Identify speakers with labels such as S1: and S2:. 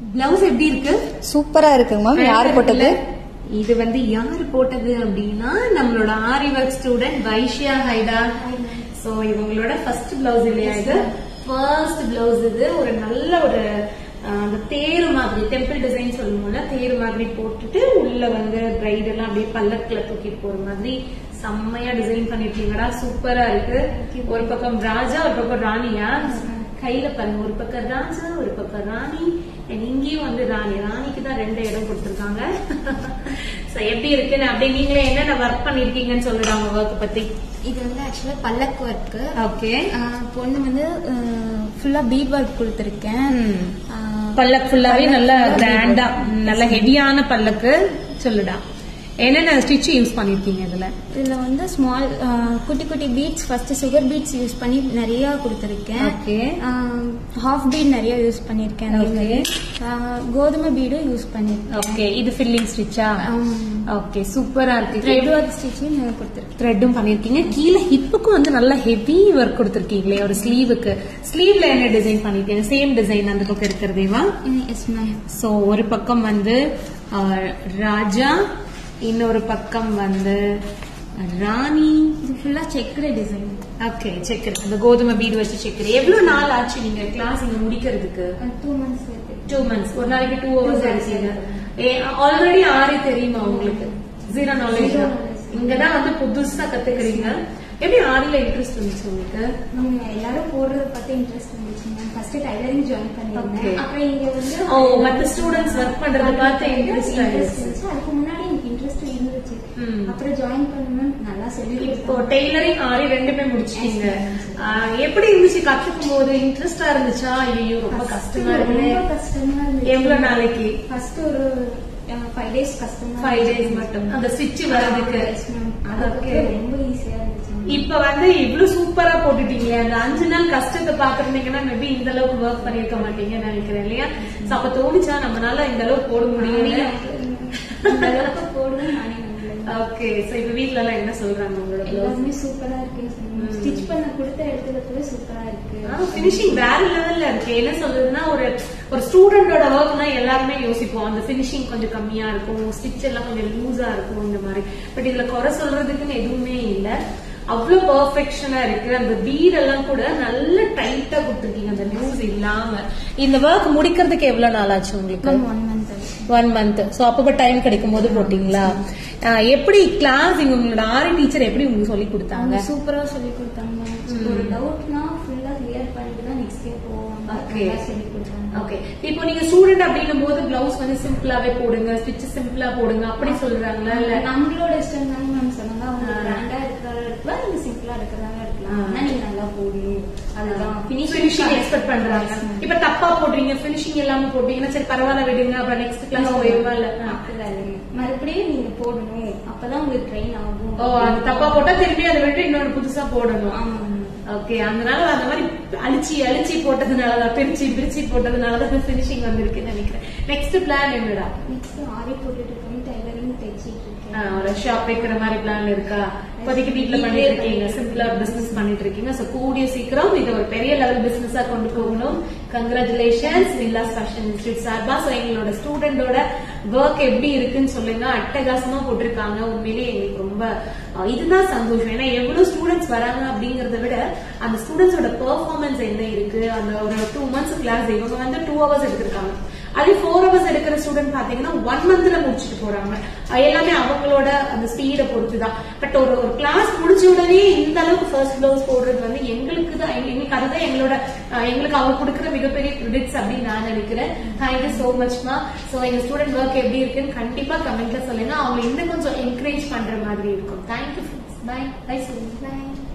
S1: Blouse எப்படி இருக்கு
S2: சூப்பரா இருக்குங்க மேம் யார் போட்டது
S1: இது வந்து யாரு போட்டது அப்படின்னா நம்மளோட ஆரி ஒர்க் ஸ்டூடெண்ட் வைஷ்யா ஹைடா சோ இவங்களோட ஃபர்ஸ்ட் பிளவுஸ் இல்லையா இது ஃபர்ஸ்ட் பிளவுஸ் இது ஒரு நல்ல ஒரு அஹ், அந்த தேரு மாதிரி டெம்பிள் டிசைன் சொல்லுவோம்ல தேரு மாதிரி போட்டுட்டு உள்ள வந்து பிரைட் எல்லாம் அப்படியே பல்லக்குல தூக்கிட்டு போற மாதிரி செம்மையா டிசைன் பண்ணிருக்கீங்கடா சூப்பரா இருக்கு ஒரு பக்கம் ராஜா ஒரு பக்கம் ராணியா கையில பாருங்க ஒரு பக்கம் ராஜா ஒரு பக்கம் ராணி and இங்கேயும் வந்து ராணி ராணிக்கு தான் ரெண்டு இடம் கொடுத்திருக்காங்க So, எப்படி இருக்குன்னு அப்படியே நீங்களே என்னென்ன ஒர்க் பண்ணிருக்கீங்கன்னு சொல்லுறாங்க ஒர்க் பத்தி
S3: இது வந்து ஆக்சுவலா பல்லக் ஒர்க்கு
S1: ஓகே
S3: பொண்ணு வந்து ஃபுல்லா பீட் ஒர்க் கொடுத்துருக்கேன்
S1: பல்லக் ஃபுல்லாவே நல்ல கிராண்டா நல்ல ஹெவியான பல்லக்கு சொல்லுடா என்னென்ன ஸ்டிச் யூஸ் பண்ணிருக்கீங்க இதுல
S3: இதுல வந்து ஸ்மால் குட்டி குட்டி beads first sugar beads use பண்ணி நிறைய கொடுத்துருக்கேன்
S1: ஓகே
S3: ஹாஃப் பீட் நிறைய யூஸ் பண்ணிருக்கேன் அதே மாதிரி. ஆஹ், கோதுமை பீடும் யூஸ் பண்ணிருக்கேன்
S1: ஓகே இது ஃபில்லிங் ஸ்டிச்சா ஓகே சூப்பரா இருக்கு
S3: த்ரெட் ஒர்க் ஸ்டிச்சும் கொடுத்துருக்கேன்
S1: த்ரெட்டும் பண்ணிருக்கீங்க கீழே ஹிப்புக்கும் வந்து நல்ல ஹெவி ஒர்க் கொடுத்துருக்கீங்களே ஒரு ஸ்லீவுக்கு ஸ்லீவ்ல என்ன டிசைன் பண்ணிருக்கீங்க சேம் டிசைன் அந்த பக்கம் இருக்கிறதேவா
S3: எஸ் மேம்
S1: சோ ஒரு பக்கம் வந்து அஹ், ராஜா இன்னொரு பக்கம் வந்து ராணி
S3: இது ஃபுல்லா செக்குடு டிசைன்
S1: ஓகே செக்கர் அந்த கோதுமை பீடு வச்சு செக்கர் எவ்வளவு நாள் ஆச்சு நீங்க கிளாஸ் இங்க முடிக்கிறதுக்கு
S3: டூ மந்த்ஸ் இருக்கு
S1: டூ மந்த்ஸ் ஒரு நாளைக்கு டூ ஹவர்ஸ் எடுத்தீங்க ஆல்ரெடி ஆரி தெரியுமா உங்களுக்கு ஜீரோ நாலேஜ் இங்கதான் வந்து புதுசா கத்துக்கிறீங்க எப்படி ஆரில இன்ட்ரெஸ்ட் இருந்துச்சு உங்களுக்கு
S3: நம்ம எல்லாரும் போடுறத பார்த்து இன்ட்ரெஸ்ட் இருந்துச்சு ma'am first tailoring join
S1: Okay.
S3: பண்ணிருந்தேன் அப்புறம் இங்க வந்து
S1: ஓ மத்த ஸ்டூடெண்ட்ஸ் ஒர்க் பண்றத பார்த்து இன்ட்ரெஸ்ட்
S3: இன்ட்ரெஸ்ட்
S1: ஆயிடுச்சு
S3: இருந்துச்சு அதுக்கு முன்னாடி எனக்கு இன்ட்ரெஸ்ட் இருந்துச்சு
S1: ம்.
S3: அப்புறம் ஜாயின் பண்ணணும் நல்லா சொல்லி
S1: இப்போ டெய்லரிங் ஆரி ரெண்டுமே முடிச்சிட்டீங்க ஆஹ், எப்படி இருந்துச்சு கத்துக்கும் போது இன்ட்ரெஸ்டா இருந்துச்சா ஐயோ ரொம்ப கஷ்டமா இருக்கு
S3: ரொம்ப கஷ்டமா இருந்துச்சு
S1: எவ்வளவு நாளைக்கு
S3: ஃபர்ஸ்ட் ஒரு ஃபைவ் டேஸ் கஷ்டமா
S1: ஃபைவ் டேஸ் மட்டும் அந்த ஸ்டிச் வர்றதுக்கு
S3: Yes, ma'am. அதுக்கு
S1: Okay.
S3: ரொம்ப ஈஸியா இருந்துச்சு ma'am.
S1: இப்ப வந்து இவ்வளவு சூப்பரா போட்டுட்டீங்களே அந்த அஞ்சு நாள் கஷ்டத்தை பாத்துருந்தீங்கன்னா மேபி இந்த அளவுக்கு ஒர்க் பண்ணிருக்க மாட்டீங்கன்னு நினைக்கிறேன் இல்லையா So, அப்ப தோணுச்சா நம்மளால இந்த அளவுக்கு போட முடியும்
S3: இந்த அளவுக்கு போடுவேன் நானே நம்புறேன்.
S1: ஓகே சோ இப்ப வீட்ல எல்லாம் என்ன சொல்றாங்க உங்களோட பிளவுஸ்
S3: எல்லாருமே சூப்பரா இருக்குன்னு ஸ்டிச் பண்ண கொடுத்த இடத்துல கூட சூப்பரா இருக்கு
S1: பினிஷிங் வேற லெவல்ல இருக்கு என்ன சொல்றதுன்னா ஒரு ஒரு ஸ்டூடெண்டோட ஒர்க்னா எல்லாருமே யோசிப்போம் அந்த பினிஷிங் கொஞ்சம் கம்மியா இருக்கும் ஸ்டிச் எல்லாம் கொஞ்சம் லூஸா இருக்கும் இந்த மாதிரி பட் இதுல குறை சொல்றதுக்குன்னு எதுவுமே இல்ல அவ்வளவு பெர்ஃபெக்ஷனா இருக்கு அந்த பீட் எல்லாம் கூட நல்ல டைட்டா கொடுத்துருக்கீங்க அந்த லூஸ் இல்லாம இந்த ஒர்க் முடிக்கிறதுக்கு எவ்வளவு நாள் ஆச்சு உங்களுக்கு
S3: one month
S1: one month so அப்பப்ப டைம் கிடைக்கும் போது போட்டீங்களா ஆஹ் எப்படி கிளாஸ் இங்க உங்களோட ஆரி டீச்சர் எப்படி உங்களுக்கு சொல்லி கொடுத்தாங்க
S3: அவங்க சூப்பரா சொல்லி கொடுத்தாங்க ஒரு டவுட்னா ஃபுல்லா கிளியர் பண்ணிட்டு தான் நெக்ஸ்ட் டே போவாங்க
S1: Okay.
S3: நல்லா சொல்லி கொடுத்தாங்க
S1: ஓகே இப்போ நீங்க ஸ்டூடெண்ட் அப்படின்னும் போது பிளவுஸ் வந்து சிம்பிளாவே போடுங்க ஸ்டிச் சிம்பிளா போடுங்க அப்படி சொல்றாங்களா இல்ல
S3: நம்மளோட இஷ்டம் தானே மேம் சொன்னாங்க அவங்க கிராண்டா இருக்கிறதா இருக்கலாம் நீங்க சிம்பிளா இருக்கிறதா இருக்கலாம் ஆனா நீங்க நல்லா போடணும் அதுதான்
S1: பினிஷிங் எக்ஸ்பெக்ட் பண்றாங்க இப்ப தப்பா போடுறீங்க பினிஷிங் இல்லாம போட்டீங்கன்னா சரி பரவாயில்ல விடுங்க அப்புறம் நெக்ஸ்ட் கிளாஸ் போயிருவா இல்ல
S3: அப்படிதான் இல்லைங்க. மறுபடியும் நீங்க போடணும் அப்பதான் உங்களுக்கு ட்ரெயின் ஆகும்
S1: ஓ அது தப்பா போட்டா திரும்பி அதை விட்டு இன்னொரு புதுசா போடணும்
S3: ஆமாங்க
S1: ஓகே அதனால அந்த மாதிரி அழிச்சி அழிச்சி போட்டதுனாலதான் பிரிச்சு பிரிச்சு போட்டதுனாலதான் பினிஷிங் வந்திருக்குன்னு நினைக்கிறேன் நெக்ஸ்ட் பிளான் என்னடா
S3: நெக்ஸ்ட் ஆரி போட்டுட்டு இருக்கேன் டைலரிங் தைச்சிட்டு இருக்கேன்
S1: ஆஹ் ஒரு ஷாப் வைக்கிற மாதிரி பிளான் இருக்கா இப்போதைக்கு வீட்ல பண்ணிட்டு இருக்கீங்க சிம்பிளா பிசினஸ் பண்ணிட்டு இருக்கீங்க சோ கூடிய சீக்கிரம் இது ஒரு பெரிய லெவல் பிசினஸா கொண்டு போகணும் கங்க்ராச்சுலேஷன்ஸ் வில்லாஸ் ஃபேஷன் இன்ஸ்டியூட் சார்பா சோ எங்களோட ஸ்டூடெண்டோட ஒர்க் எப்படி இருக்குன்னு சொல்லுங்க அட்டகாசமா போட்டிருக்காங்க உண்மையிலேயே எங்களுக்கு ரொம்ப அஹ், இதுதான் சந்தோஷம் ஏன்னா எவ்வளவு ஸ்டூடெண்ட்ஸ் வராங்க அப்படிங்கறத விட அந்த ஸ்டூடெண்ட்ஸோட பெர்ஃபார்மன்ஸ் என்ன இருக்கு அந்த ஒரு டூ மந்த்ஸ் கிளாஸ் இவங்க வந்து டூ ஹவர்ஸ் எடுத்திருக்காங்க அதே ஃபோர் ஹவர்ஸ் எடுக்கிற ஸ்டூடெண்ட் பாத்தீங்கன்னா ஒன் மந்த்ல முடிச்சுட்டு போறாங்க அஹ் எல்லாமே அவங்களோட அந்த ஸ்பீடை பொறுத்து தான் பட் ஒரு ஒரு கிளாஸ் முடிச்ச உடனே இந்த அளவுக்கு ஃபர்ஸ்ட் பிளவுஸ் போடுறது வந்து எங்களுக்கு தான் எங்க- எங்களுக்கு அதுதான் எங்களோட அஹ் எங்களுக்கு அவங்க கொடுக்குற மிகப்பெரிய கிரெடிட்ஸ் அப்படின்னு நான் நினைக்கிறேன் தேங்க்யூ சோ மச்மா சோ எங்க ஸ்டூடெண்ட் ஒர்க் எப்படி இருக்குன்னு கண்டிப்பா கமெண்ட்ல சொல்லுங்க அவங்க இன்னும் கொஞ்சம் என்கரேஜ் பண்ற மாதிரி இருக்கும் தேங்க்யூ பை பை சொல்லுங்க
S3: Bye.